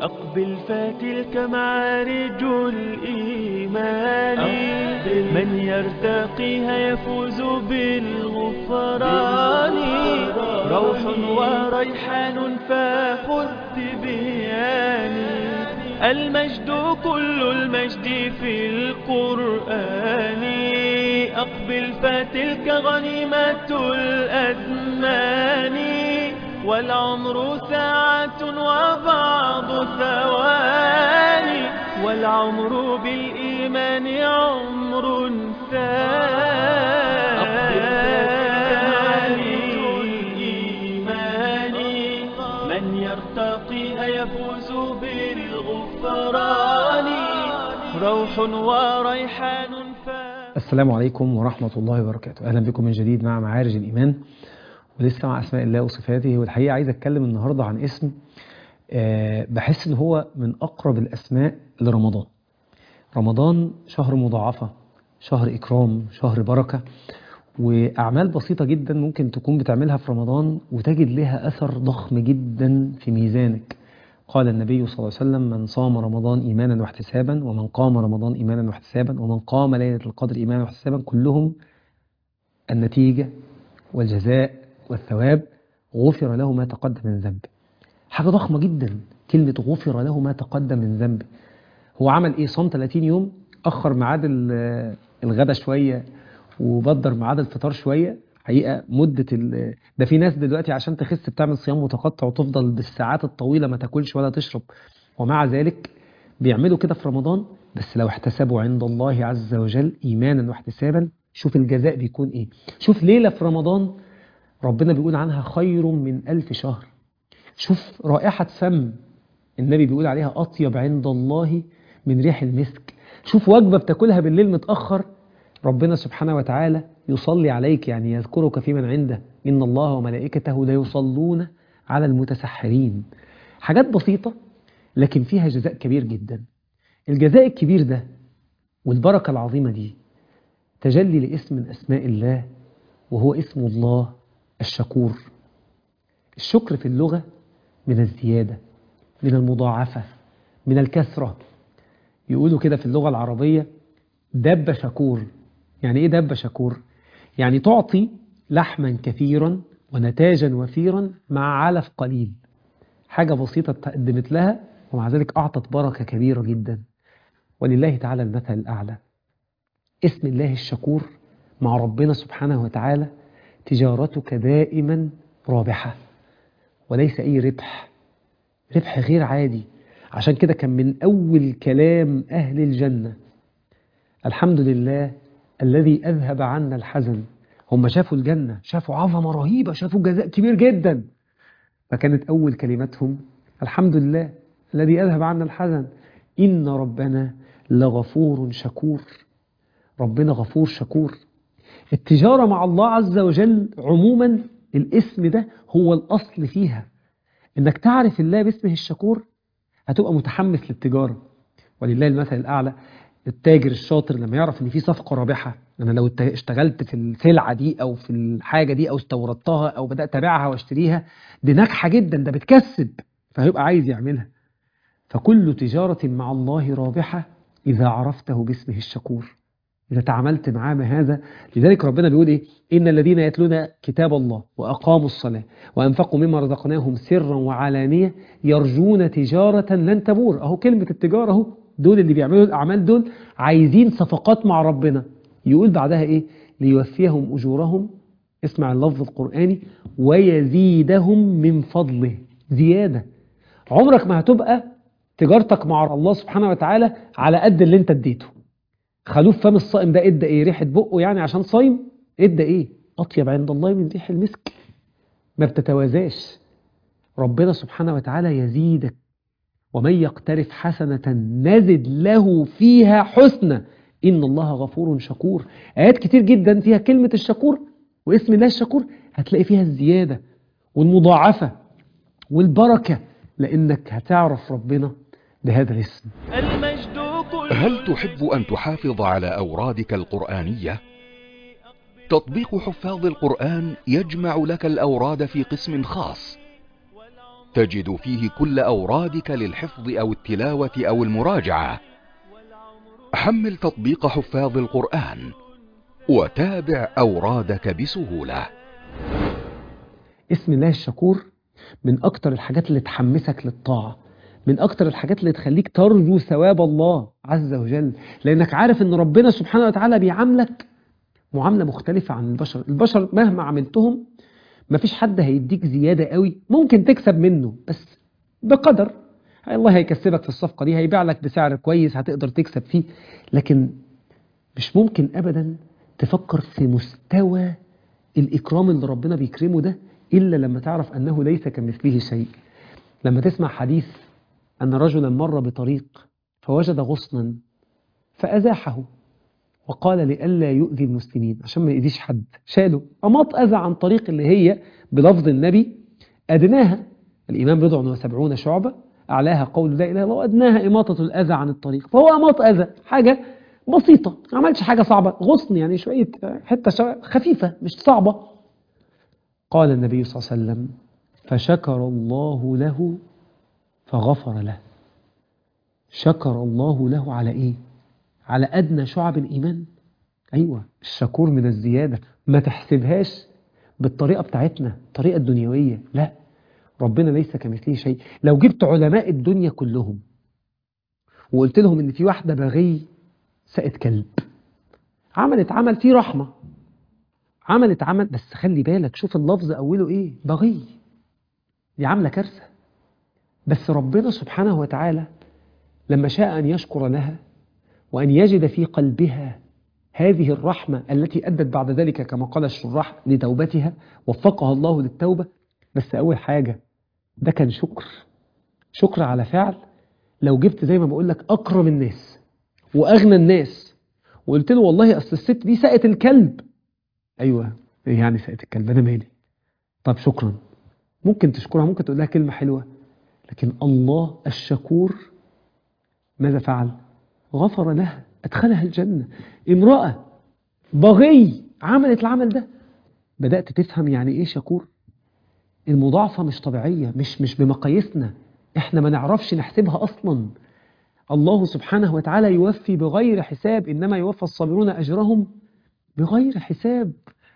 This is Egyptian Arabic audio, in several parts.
أقبل فتلك معارج الإيمان أقبل من يرتقيها يفوز بالغفران روح وريحان فخذ بياني المجد كل المجد في القرآن أقبل فتلك غنيمة الأزمان والعمر ساعة وبعض ثواني والعمر بالإيمان عمر ثاني الإيمان من يرتقيها يفوز بالغفران روح وريحان فاني السلام عليكم ورحمة الله وبركاته أهلا بكم من جديد مع معارج الإيمان ولسه مع أسماء الله وصفاته والحقيقة عايز أتكلم النهاردة عن اسم آه، بحس إن هو من أقرب الأسماء لرمضان رمضان شهر مضاعفة شهر إكرام شهر بركة وأعمال بسيطة جدا ممكن تكون بتعملها في رمضان وتجد لها أثر ضخم جدا في ميزانك قال النبي صلى الله عليه وسلم من صام رمضان إيمانا واحتسابا ومن قام رمضان إيمانا واحتسابا ومن قام ليلة القدر إيمانا واحتسابا كلهم النتيجة والجزاء والثواب غفر له ما تقدم من ذنبه حاجة ضخمة جدا كلمة غفر له ما تقدم من ذنبه هو عمل ايه صام 30 يوم اخر ميعاد ال- الغدا شوية وبدر ميعاد الفطار شوية حقيقة مدة ال... ده في ناس دلوقتي عشان تخس بتعمل صيام متقطع وتفضل بالساعات الطويلة ما تاكلش ولا تشرب ومع ذلك بيعملوا كده في رمضان بس لو احتسبوا عند الله عز وجل إيمانا واحتسابا شوف الجزاء بيكون ايه شوف ليلة في رمضان ربنا بيقول عنها خير من ألف شهر شوف رائحة فم النبي بيقول عليها أطيب عند الله من ريح المسك شوف وجبة بتاكلها بالليل متأخر ربنا سبحانه وتعالى يصلي عليك يعني يذكرك في من عنده إن الله وملائكته لا يصلون على المتسحرين حاجات بسيطة لكن فيها جزاء كبير جدا الجزاء الكبير ده والبركة العظيمة دي تجلي لاسم من أسماء الله وهو اسم الله الشكور الشكر في اللغة من الزيادة من المضاعفة من الكثرة يقولوا كده في اللغة العربية دب شكور يعني ايه دب شكور يعني تعطي لحما كثيرا ونتاجا وفيرا مع علف قليل حاجة بسيطة تقدمت لها ومع ذلك أعطت بركة كبيرة جدا ولله تعالى المثل الأعلى اسم الله الشكور مع ربنا سبحانه وتعالى تجارتك دائما رابحة وليس أي ربح ربح غير عادي عشان كده كان من أول كلام أهل الجنة الحمد لله الذي أذهب عنا الحزن هم شافوا الجنة شافوا عظمة رهيبة شافوا جزاء كبير جدا فكانت أول كلمتهم الحمد لله الذي أذهب عنا الحزن إن ربنا لغفور شكور ربنا غفور شكور التجارة مع الله عز وجل عموما الاسم ده هو الأصل فيها إنك تعرف الله باسمه الشكور هتبقى متحمس للتجارة ولله المثل الأعلى التاجر الشاطر لما يعرف ان في صفقه رابحه انا لو ات- اشتغلت في السلعه دي او في الحاجه دي او استوردتها او بدات ابيعها واشتريها دي ناجحه جدا ده بتكسب فهيبقى عايز يعملها فكل تجاره مع الله رابحه اذا عرفته باسمه الشكور اذا تعاملت معاه بهذا لذلك ربنا بيقول ايه ان الذين يتلون كتاب الله واقاموا الصلاه وانفقوا مما رزقناهم سرا وعلانيه يرجون تجاره لن تبور اهو كلمه التجاره اهو دول اللي بيعملوا الاعمال دول عايزين صفقات مع ربنا يقول بعدها ايه ليوفيهم اجورهم اسمع اللفظ القراني ويزيدهم من فضله زياده عمرك ما هتبقى تجارتك مع الله سبحانه وتعالى على قد اللي انت اديته خلوف فم الصائم ده ادى ايه ريحه بقه يعني عشان صايم ادى ايه اطيب عند الله من ريح المسك ما بتتوازاش ربنا سبحانه وتعالى يزيدك ومن يقترف حسنة نزد له فيها حسنى إن الله غفور شكور آيات كتير جدا فيها كلمة الشكور واسم الله الشكور هتلاقي فيها الزيادة والمضاعفة والبركة لأنك هتعرف ربنا بهذا الاسم المجد كل هل تحب أن تحافظ على أورادك القرآنية؟ تطبيق حفاظ القرآن يجمع لك الأوراد في قسم خاص تجد فيه كل أورادك للحفظ أو التلاوة أو المراجعة حمل تطبيق حفاظ القرآن وتابع أورادك بسهولة اسم الله الشكور من أكتر الحاجات اللي تحمسك للطاعة من أكتر الحاجات اللي تخليك ترجو ثواب الله عز وجل لأنك عارف أن ربنا سبحانه وتعالى بيعاملك معاملة مختلفة عن البشر البشر مهما عملتهم مفيش حد هيديك زيادة قوي ممكن تكسب منه بس بقدر الله هيكسبك في الصفقة دي هيبيع لك بسعر كويس هتقدر تكسب فيه لكن مش ممكن أبدا تفكر في مستوى الإكرام اللي ربنا بيكرمه ده إلا لما تعرف أنه ليس كمثله شيء لما تسمع حديث أن رجلا مر بطريق فوجد غصنا فأزاحه وقال لئلا يؤذي المسلمين عشان ما يأذيش حد شاله أماط أذى عن طريق اللي هي بلفظ النبي أدناها الإيمان بضع وسبعون شعبة أعلاها قول لا إله إلا الله وأدناها إماطة الأذى عن الطريق فهو أماط أذى حاجة بسيطة ما عملش حاجة صعبة غصن يعني شوية حتة خفيفة مش صعبة قال النبي صلى الله عليه وسلم فشكر الله له فغفر له شكر الله له على إيه على أدنى شعب الإيمان أيوة الشكور من الزيادة ما تحسبهاش بالطريقة بتاعتنا الطريقة الدنيوية لا ربنا ليس كمثله شيء لو جبت علماء الدنيا كلهم وقلت لهم ان في واحدة بغي سقت كلب عملت عمل فيه رحمة عملت عمل بس خلي بالك شوف اللفظ أوله إيه بغي دي عاملة كارثة بس ربنا سبحانه وتعالى لما شاء أن يشكر لها وأن يجد في قلبها هذه الرحمة التي أدت بعد ذلك كما قال الشراح لتوبتها وفقها الله للتوبة بس أول حاجة ده كان شكر شكر على فعل لو جبت زي ما بقول لك أكرم الناس وأغنى الناس وقلت له والله أصل الست دي سقت الكلب أيوة إيه يعني سقت الكلب أنا مالي طب شكرا ممكن تشكرها ممكن تقول لها كلمة حلوة لكن الله الشكور ماذا فعل غفر لها أدخلها الجنة امرأة بغي عملت العمل ده بدأت تفهم يعني إيه شكور المضاعفة مش طبيعية مش مش بمقاييسنا احنا ما نعرفش نحسبها أصلا الله سبحانه وتعالى يوفي بغير حساب إنما يوفى الصابرون أجرهم بغير حساب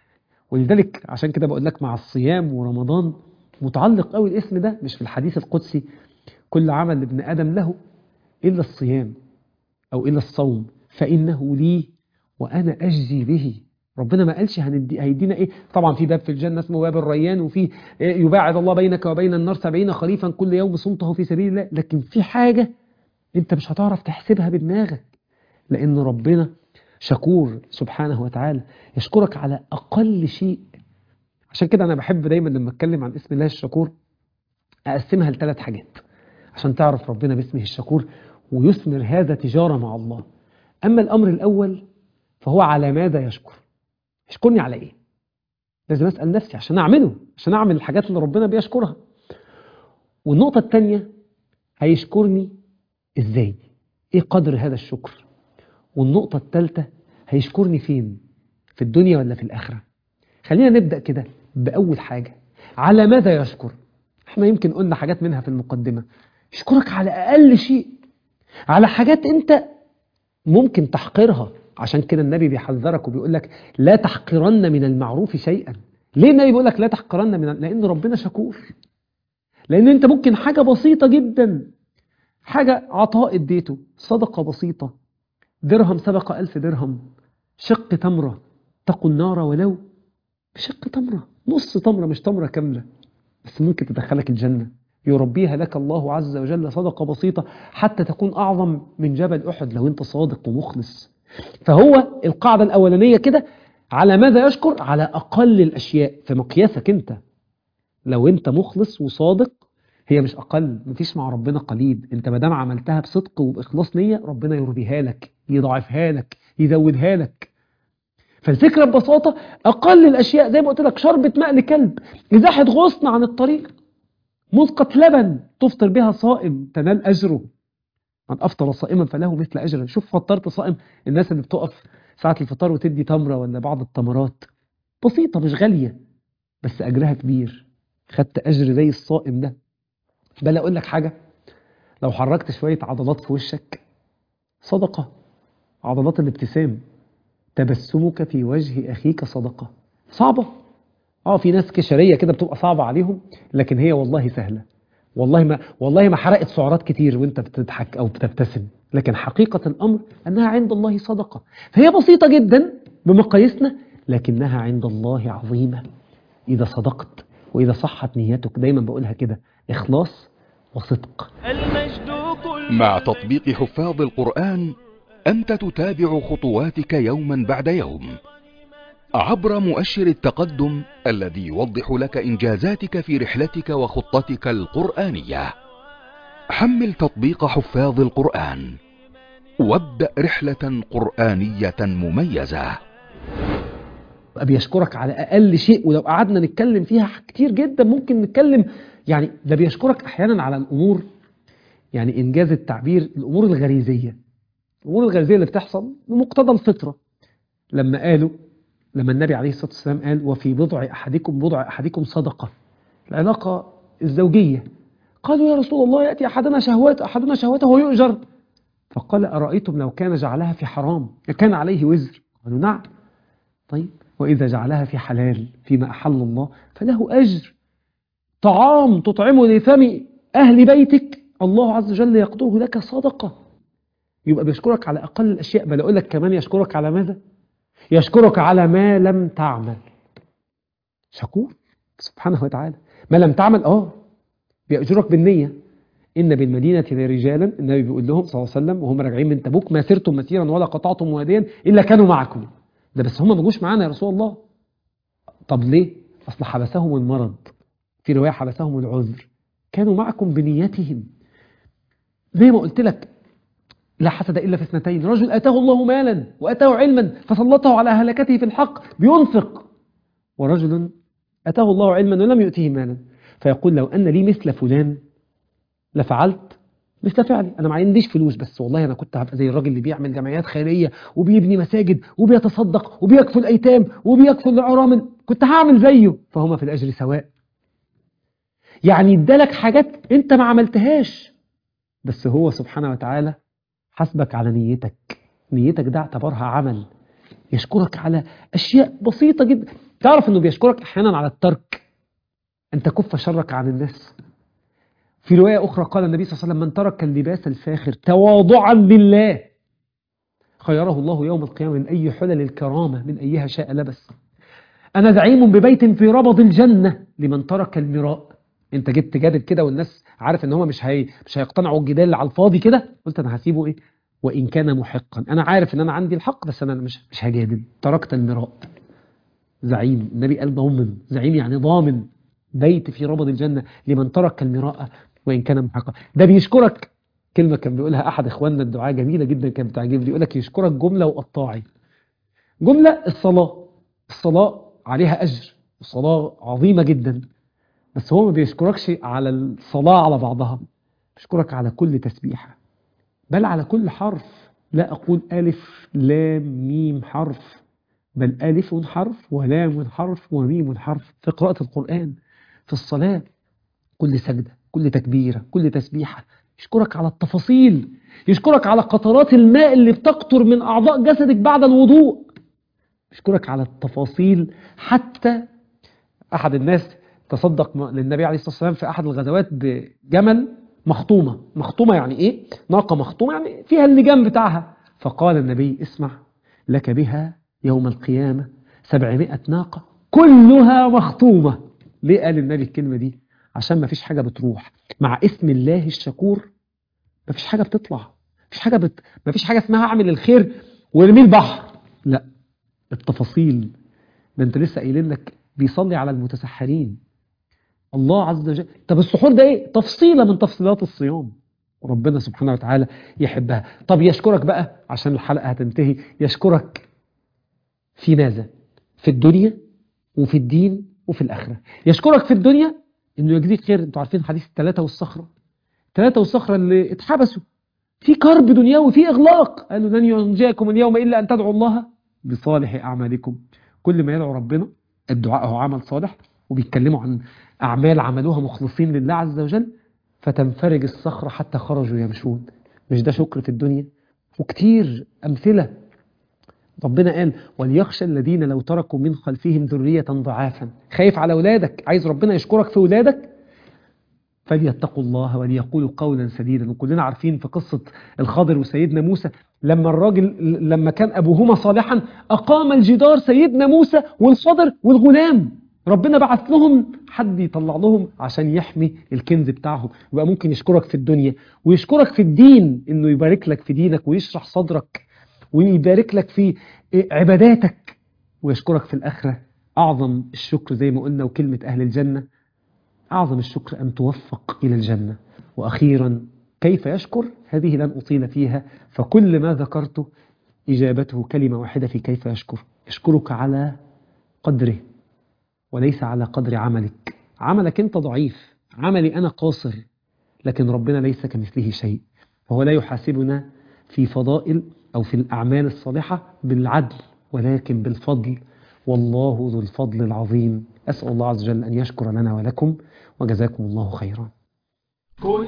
ولذلك عشان كده بقول لك مع الصيام ورمضان متعلق قوي الاسم ده مش في الحديث القدسي كل عمل ابن آدم له إلا الصيام أو إلا الصوم فإنه لي وأنا أجزي به ربنا ما قالش هندي هيدينا إيه طبعا في باب في الجنة اسمه باب الريان وفي يباعد الله بينك وبين النار سبعين خريفا كل يوم صمته في سبيل الله لكن في حاجة أنت مش هتعرف تحسبها بدماغك لأن ربنا شكور سبحانه وتعالى يشكرك على أقل شيء عشان كده أنا بحب دايما لما أتكلم عن اسم الله الشكور أقسمها لثلاث حاجات عشان تعرف ربنا باسمه الشكور ويثمر هذا تجارة مع الله أما الأمر الأول فهو على ماذا يشكر يشكرني على إيه لازم أسأل نفسي عشان أعمله عشان أعمل الحاجات اللي ربنا بيشكرها والنقطة الثانية هيشكرني إزاي إيه قدر هذا الشكر والنقطة الثالثة هيشكرني فين في الدنيا ولا في الآخرة خلينا نبدأ كده بأول حاجة على ماذا يشكر احنا يمكن قلنا حاجات منها في المقدمة يشكرك على أقل شيء على حاجات أنت ممكن تحقرها عشان كده النبي بيحذرك وبيقول لك لا تحقرن من المعروف شيئا ليه النبي بيقول لك لا تحقرن من لأن ربنا شكور لأن أنت ممكن حاجة بسيطة جدا حاجة عطاء اديته صدقة بسيطة درهم سبق ألف درهم شق تمرة تقوا النار ولو بشق تمرة نص تمرة مش تمرة كاملة بس ممكن تدخلك الجنة يربيها لك الله عز وجل صدقة بسيطة حتى تكون أعظم من جبل أحد لو أنت صادق ومخلص فهو القاعدة الأولانية كده على ماذا يشكر على أقل الأشياء في مقياسك أنت لو أنت مخلص وصادق هي مش أقل مفيش مع ربنا قليل أنت ما دام عملتها بصدق وبإخلاص نية ربنا يربيها لك يضاعفها لك يزودها لك فالفكرة ببساطة أقل الأشياء زي ما قلت لك شربة ماء لكلب إزاحة غصن عن الطريق مسقط لبن تفطر بها صائم تنال أجره من أفطر صائما فله مثل أجره شوف فطرت صائم الناس اللي بتقف ساعة الفطار وتدي تمرة ولا بعض التمرات بسيطة مش غالية بس أجرها كبير خدت أجر زي الصائم ده بل اقول لك حاجه لو حركت شويه عضلات في وشك صدقه عضلات الابتسام تبسمك في وجه اخيك صدقه صعبه اه في ناس كشريه كده بتبقى صعبه عليهم لكن هي والله سهله والله ما والله ما حرقت سعرات كتير وانت بتضحك او بتبتسم لكن حقيقه الامر انها عند الله صدقه فهي بسيطه جدا بمقاييسنا لكنها عند الله عظيمه اذا صدقت واذا صحت نيتك دايما بقولها كده اخلاص وصدق المجد كل مع تطبيق حفاظ القرآن أنت تتابع خطواتك يوما بعد يوم عبر مؤشر التقدم الذي يوضح لك إنجازاتك في رحلتك وخطتك القرآنية حمل تطبيق حفاظ القرآن وابدأ رحلة قرآنية مميزة أبي يشكرك على أقل شيء ولو قعدنا نتكلم فيها كتير جدا ممكن نتكلم يعني ده بيشكرك أحيانا على الأمور يعني إنجاز التعبير الأمور الغريزية الأمور الغريزية اللي بتحصل بمقتضى الفطرة لما قالوا لما النبي عليه الصلاة والسلام قال وفي بضع أحدكم بضع أحدكم صدقة العلاقة الزوجية قالوا يا رسول الله يأتي أحدنا شهوات أحدنا شهوته ويؤجر فقال أرأيتم لو كان جعلها في حرام كان عليه وزر قالوا نعم طيب وإذا جعلها في حلال فيما أحل الله فله أجر طعام تطعمه لفم أهل بيتك الله عز وجل يقدره لك صدقة يبقى بيشكرك على أقل الأشياء بل أقول لك كمان يشكرك على ماذا يشكرك على ما لم تعمل شكور سبحانه وتعالى ما لم تعمل آه بيأجرك بالنية إن بالمدينة لرجالا النبي بيقول لهم صلى الله عليه وسلم وهم راجعين من تبوك ما سرتم مسيرا ولا قطعتم واديا إلا كانوا معكم ده بس هم ما جوش معانا يا رسول الله طب ليه أصل حبسهم المرض في رواية حبسهم العذر كانوا معكم بنيتهم زي ما قلت لك لا حسد إلا في اثنتين رجل آتاه الله مالا وآتاه علما فسلطه على هلكته في الحق بينفق ورجل آتاه الله علما ولم يؤتيه مالا فيقول لو أن لي مثل فلان لفعلت مثل فعلي أنا ما عنديش فلوس بس والله أنا كنت هبقى زي الراجل اللي بيعمل جمعيات خيرية وبيبني مساجد وبيتصدق وبيكفل أيتام وبيكفل العرامل كنت هعمل زيه فهما في الأجر سواء يعني ادالك حاجات انت ما عملتهاش بس هو سبحانه وتعالى حسبك على نيتك نيتك ده اعتبرها عمل يشكرك على أشياء بسيطة جدا تعرف أنه بيشكرك أحيانا على الترك أن تكف شرك عن الناس في رواية أخرى قال النبي صلى الله عليه وسلم من ترك اللباس الفاخر تواضعا لله خيره الله يوم القيامة من أي حلل الكرامة من أيها شاء لبس أنا زعيم ببيت في ربض الجنة لمن ترك المراء انت جيت تجادل كده والناس عارف ان هم مش هي مش هيقتنعوا الجدال اللي على الفاضي كده قلت انا هسيبه ايه وان كان محقا انا عارف ان انا عندي الحق بس انا مش مش هجادل تركت المراء زعيم النبي قال ضامن زعيم يعني ضامن بيت في ربض الجنة لمن ترك المراء وإن كان محقا ده بيشكرك كلمة كان بيقولها أحد إخواننا الدعاء جميلة جدا كانت بتعجبني يقول لك يشكرك جملة وقطاعي جملة الصلاة الصلاة عليها أجر الصلاة عظيمة جدا بس هو ما بيشكركش على الصلاة على بعضها بيشكرك على كل تسبيحة بل على كل حرف لا أقول ألف لام ميم حرف بل ألف حرف ولام حرف وميم حرف في قراءة القرآن في الصلاة كل سجدة كل تكبيرة كل تسبيحة يشكرك على التفاصيل يشكرك على قطرات الماء اللي بتقطر من أعضاء جسدك بعد الوضوء يشكرك على التفاصيل حتى أحد الناس تصدق للنبي عليه الصلاة والسلام في أحد الغزوات بجمل مخطومة مخطومة يعني إيه؟ ناقة مخطومة يعني فيها اللجام بتاعها فقال النبي اسمع لك بها يوم القيامة سبعمائة ناقة كلها مخطومة ليه قال النبي الكلمة دي عشان ما فيش حاجة بتروح مع اسم الله الشكور ما فيش حاجة بتطلع ما فيش حاجة بت... ما فيش حاجة اسمها اعمل الخير وارميه البحر لا التفاصيل ده انت لسه قايلين لك بيصلي على المتسحرين الله عز وجل طب السحور ده ايه تفصيلة من تفصيلات الصيام ربنا سبحانه وتعالى يحبها طب يشكرك بقى عشان الحلقة هتنتهي يشكرك في ماذا في الدنيا وفي الدين وفي الآخرة يشكرك في الدنيا انه يجزيك خير انتوا عارفين حديث الثلاثة والصخرة الثلاثة والصخرة اللي اتحبسوا في كرب دنيوي في إغلاق قالوا لن ينجيكم اليوم إلا أن تدعوا الله بصالح أعمالكم كل ما يدعو ربنا الدعاء هو عمل صالح وبيتكلموا عن أعمال عملوها مخلصين لله عز وجل فتنفرج الصخرة حتى خرجوا يمشون مش ده شكر في الدنيا وكتير أمثلة ربنا قال وليخشى الذين لو تركوا من خلفهم ذرية ضعافا خايف على أولادك عايز ربنا يشكرك في أولادك فليتقوا الله وليقولوا قولا سديدا وكلنا عارفين في قصة الخضر وسيدنا موسى لما الراجل لما كان أبوهما صالحا أقام الجدار سيدنا موسى والخضر والغلام ربنا بعث لهم حد يطلع لهم عشان يحمي الكنز بتاعهم يبقى ممكن يشكرك في الدنيا ويشكرك في الدين انه يبارك لك في دينك ويشرح صدرك ويبارك لك في عباداتك ويشكرك في الآخرة أعظم الشكر زي ما قلنا وكلمة أهل الجنة أعظم الشكر أن توفق إلى الجنة وأخيرا كيف يشكر هذه لن أطيل فيها فكل ما ذكرته إجابته كلمة واحدة في كيف يشكر يشكرك على قدره وليس على قدر عملك عملك أنت ضعيف عملي أنا قاصر لكن ربنا ليس كمثله شيء فهو لا يحاسبنا في فضائل أو في الأعمال الصالحة بالعدل ولكن بالفضل والله ذو الفضل العظيم أسأل الله عز وجل أن يشكر لنا ولكم وجزاكم الله خيرا كن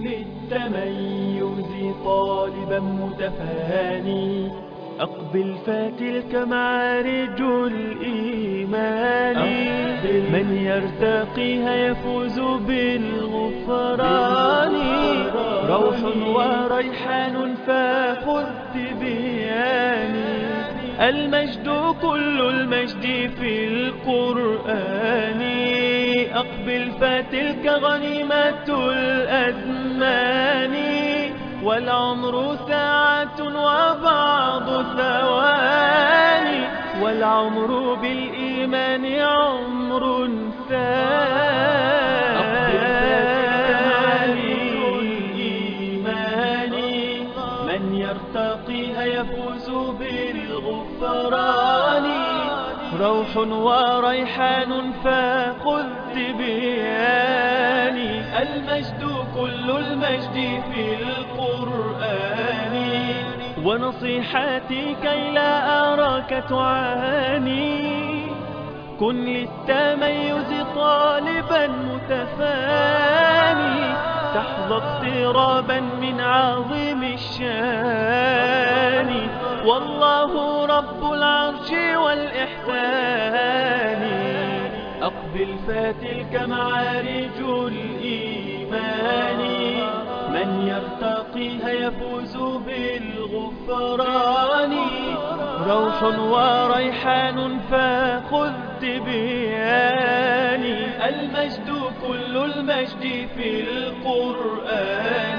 للتميز طالبا متفاني أقبل فتلك معارج الإيمان من يرتقيها يفوز بالغفران روح وريحان فخذ بياني المجد كل المجد في القرآن أقبل فتلك غنيمة الأزمان والعمر ساعة وبعض ثواني والعمر بالإيمان عمر ثاني الإيمان من يرتقيها يفوز بالغفران روح وريحان فخذ بياني المجد كل المجد في القرآن ونصيحتي كي لا أراك تعاني كن للتميز طالبا متفاني تحظى اقترابا من عظيم الشان والله رب العرش والإحسان أقبل فتلك معارج الإيمان من يرتقيها يفوز بالغفران روح وريحان فخذ بياني المجد كل المجد في القرآن